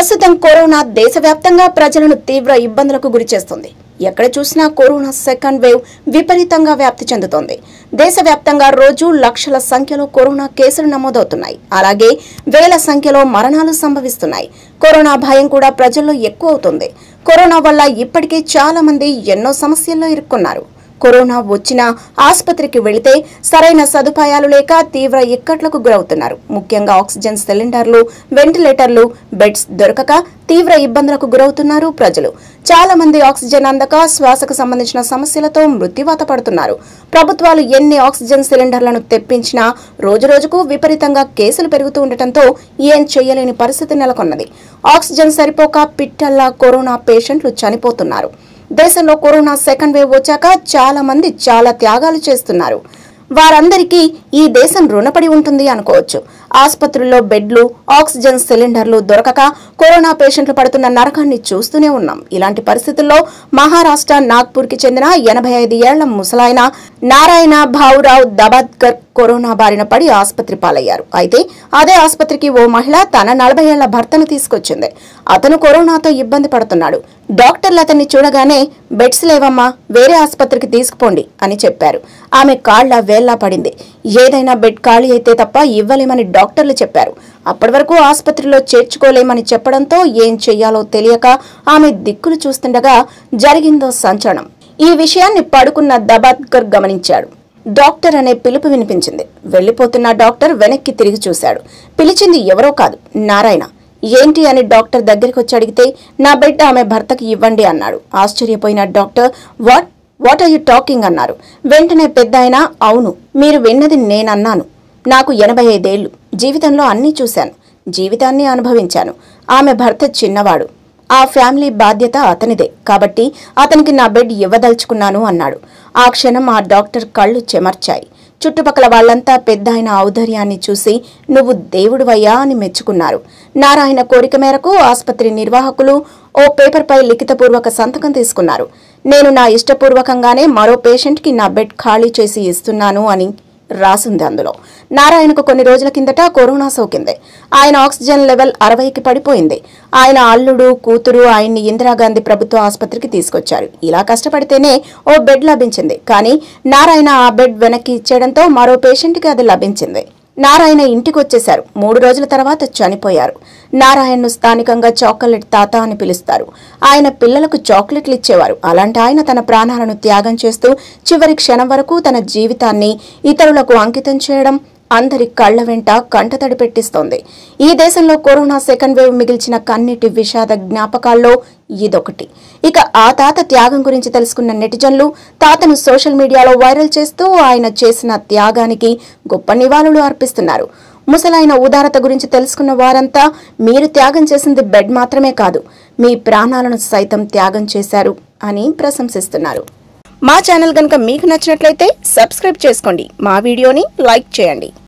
ప్రస్తుతం కరోనా దేశవ్యాప్తంగా ప్రజలను తీవ్ర ఇబ్బందులకు గురిచేస్తుంది ఎక్కడ చూసినా కరోనా సెకండ్ వేవ్ విపరీతంగా వ్యాప్తి చెందుతోంది దేశవ్యాప్తంగా రోజు లక్షల సంఖ్యలో కరోనా కేసులు నమోదవుతున్నాయి అలాగే వేల సంఖ్యలో మరణాలు సంభవిస్తున్నాయి కరోనా భయం కూడా ప్రజల్లో ఎక్కువ అవుతుంది కరోనా వల్ల ఇప్పటికే చాలా మంది ఎన్నో సమస్యల్లో ఇరుక్కున్నారు కరోనా వచ్చినా ఆసుపత్రికి వెళితే సరైన సదుపాయాలు లేక తీవ్ర ఇక్కట్లకు గురవుతున్నారు ముఖ్యంగా ఆక్సిజన్ సిలిండర్లు వెంటిలేటర్లు బెడ్స్ దొరకక తీవ్ర ఇబ్బందులకు గురవుతున్నారు ప్రజలు చాలా మంది ఆక్సిజన్ అందక శ్వాసకు సంబంధించిన సమస్యలతో మృత్యువాత పడుతున్నారు ప్రభుత్వాలు ఎన్ని ఆక్సిజన్ సిలిండర్లను తెప్పించినా రోజురోజుకు విపరీతంగా కేసులు పెరుగుతూ ఉండటంతో ఏం చేయలేని పరిస్థితి నెలకొన్నది ఆక్సిజన్ సరిపోక పిట్టల్లా కరోనా పేషెంట్లు చనిపోతున్నారు దేశంలో కరోనా సెకండ్ వేవ్ వచ్చాక చాలా మంది చాలా త్యాగాలు చేస్తున్నారు వారందరికీ ఈ దేశం రుణపడి ఉంటుంది అనుకోవచ్చు ఆసుపత్రుల్లో బెడ్లు ఆక్సిజన్ సిలిండర్లు దొరకక కరోనా పేషెంట్లు పడుతున్న నరకాన్ని చూస్తూనే ఉన్నాం ఇలాంటి పరిస్థితుల్లో మహారాష్ట్ర నాగ్పూర్కి చెందిన ఎనభై ఐదు ఏళ్ల ముసలాయన నారాయణ భావురావు దబాద్కర్ కరోనా బారిన పడి ఆసుపత్రి పాలయ్యారు అయితే అదే ఆసుపత్రికి ఓ మహిళ తన నలభై ఏళ్ల భర్తను తీసుకొచ్చింది అతను కరోనాతో ఇబ్బంది పడుతున్నాడు డాక్టర్లు అతన్ని చూడగానే బెడ్స్ లేవమ్మా వేరే ఆసుపత్రికి తీసుకుపోండి అని చెప్పారు ఆమె కాళ్ల వేళ్లా పడింది ఏదైనా బెడ్ ఖాళీ అయితే తప్ప ఇవ్వలేమని డాక్టర్లు చెప్పారు అప్పటి వరకు ఆసుపత్రిలో చేర్చుకోలేమని చెప్పడంతో ఏం చెయ్యాలో తెలియక ఆమె దిక్కులు చూస్తుండగా జరిగిందో సంచలనం ఈ విషయాన్ని పడుకున్న దబాద్కర్ గమనించాడు డాక్టర్ అనే పిలుపు వినిపించింది వెళ్లిపోతున్న డాక్టర్ వెనక్కి తిరిగి చూశాడు పిలిచింది ఎవరో కాదు నారాయణ ఏంటి అని డాక్టర్ దగ్గరికి వచ్చి అడిగితే నా బెడ్ ఆమె భర్తకి ఇవ్వండి అన్నాడు ఆశ్చర్యపోయిన doctor what what are you talking అన్నారు వెంటనే పెద్ద ఆయన అవును మీరు విన్నది నేనన్నాను నాకు ఎనభై ఐదేళ్లు జీవితంలో అన్నీ చూశాను జీవితాన్ని అనుభవించాను ఆమె భర్త చిన్నవాడు ఆ ఫ్యామిలీ బాధ్యత అతనిదే కాబట్టి అతనికి నా బెడ్ ఇవ్వదలుచుకున్నాను అన్నాడు ఆ క్షణం ఆ డాక్టర్ కళ్ళు చెమర్చాయి చుట్టుపక్కల వాళ్ళంతా పెద్ద ఆయన ఔదార్యాన్ని చూసి నువ్వు దేవుడివయ్యా అని మెచ్చుకున్నారు నారాయణ కోరిక మేరకు ఆసుపత్రి నిర్వాహకులు ఓ పేపర్పై లిఖితపూర్వక సంతకం తీసుకున్నారు నేను నా ఇష్టపూర్వకంగానే మరో పేషెంట్కి నా బెడ్ ఖాళీ చేసి ఇస్తున్నాను అని రాసుంది అందులో నారాయణకు కొన్ని రోజుల కిందట కరోనా సోకింది ఆయన ఆక్సిజన్ లెవెల్ అరవైకి పడిపోయింది ఆయన అల్లుడు కూతురు ఆయన్ని ఇందిరాగాంధీ ప్రభుత్వ ఆసుపత్రికి తీసుకొచ్చారు ఇలా కష్టపడితేనే ఓ బెడ్ లభించింది కానీ నారాయణ ఆ బెడ్ వెనక్కి ఇచ్చేయడంతో మరో పేషెంట్కి అది లభించింది నారాయణ ఇంటికి వచ్చేశారు మూడు రోజుల తర్వాత చనిపోయారు నారాయణను స్థానికంగా చాక్లెట్ తాత అని పిలుస్తారు ఆయన పిల్లలకు చాక్లెట్లు ఇచ్చేవారు అలాంటి ఆయన తన ప్రాణాలను త్యాగం చేస్తూ చివరి క్షణం వరకు తన జీవితాన్ని ఇతరులకు అంకితం చేయడం అందరి కళ్ల వెంట కంటతడి పెట్టిస్తోంది ఈ దేశంలో కరోనా సెకండ్ వేవ్ మిగిల్చిన కన్నిటి విషాద జ్ఞాపకాల్లో ఇదొకటి ఇక ఆ తాత త్యాగం గురించి తెలుసుకున్న నెటిజన్లు తాతను సోషల్ మీడియాలో వైరల్ చేస్తూ ఆయన చేసిన త్యాగానికి గొప్ప నివాళులు అర్పిస్తున్నారు ముసలాయన ఉదారత గురించి తెలుసుకున్న వారంతా మీరు త్యాగం చేసింది బెడ్ మాత్రమే కాదు మీ ప్రాణాలను సైతం త్యాగం చేశారు అని ప్రశంసిస్తున్నారు మా ఛానల్ కనుక మీకు నచ్చినట్లయితే సబ్స్క్రైబ్ చేసుకోండి మా వీడియోని లైక్ చేయండి